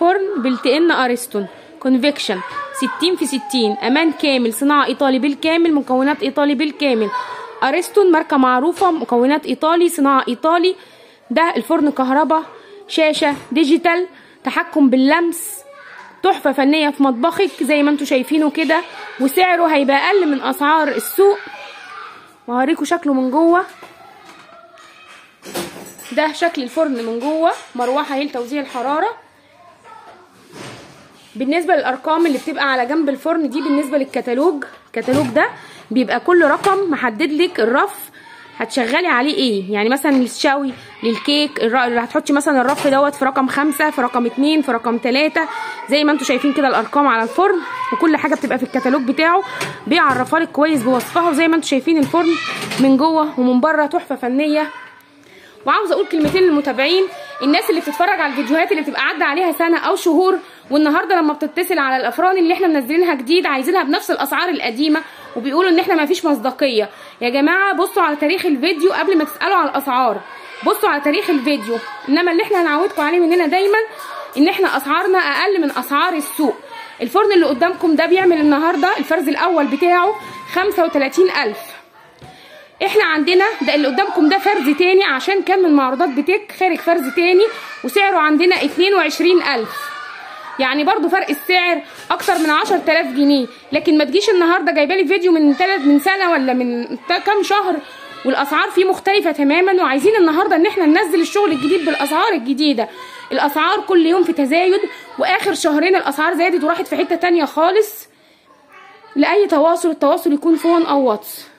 فرن بلت ان ارستون كونفكشن 60 في 60 امان كامل صناعه ايطالي بالكامل مكونات ايطالي بالكامل ارستون ماركه معروفه مكونات ايطالي صناعه ايطالي ده الفرن كهرباء شاشه ديجيتال تحكم باللمس تحفه فنيه في مطبخك زي ما انتم شايفينه كده وسعره هيبقى اقل من اسعار السوق وهوريكم شكله من جوه ده شكل الفرن من جوه مروحه هي لتوزيع الحراره بالنسبه للارقام اللي بتبقى على جنب الفرن دي بالنسبه للكتالوج الكتالوج ده بيبقى كل رقم محدد لك الرف هتشغلي عليه ايه يعني مثلا للشوي للكيك اللي هتحطي مثلا الرف دوت في رقم خمسة في رقم اتنين في رقم تلاتة زي ما انتوا شايفين كده الارقام على الفرن وكل حاجه بتبقى في الكتالوج بتاعه بيعرفها لك كويس بوصفها وزي ما انتوا شايفين الفرن من جوه ومن بره تحفه فنيه وعاوزه اقول كلمتين للمتابعين الناس اللي بتتفرج على الفيديوهات اللي بتبقى عدى عليها سنه او شهور والنهارده لما بتتصل على الافران اللي احنا منزلينها جديد عايزينها بنفس الاسعار القديمه وبيقولوا ان احنا ما فيش مصداقيه يا جماعه بصوا على تاريخ الفيديو قبل ما تسالوا على الاسعار بصوا على تاريخ الفيديو انما اللي احنا هنعودكم عليه مننا دايما ان احنا اسعارنا اقل من اسعار السوق الفرن اللي قدامكم ده بيعمل النهارده الفرز الاول بتاعه 35000 احنا عندنا ده اللي قدامكم ده فرز تاني عشان كان من معروضات بتك خارج فرز تاني وسعره عندنا 22000 يعني برضو فرق السعر اكتر من 10000 جنيه لكن ما تجيش النهارده جايبه لي فيديو من تلت من سنه ولا من كام شهر والاسعار فيه مختلفه تماما وعايزين النهارده ان احنا ننزل الشغل الجديد بالاسعار الجديده الاسعار كل يوم في تزايد واخر شهرين الاسعار زادت وراحت في حته تانية خالص لاي تواصل التواصل يكون فون او واتس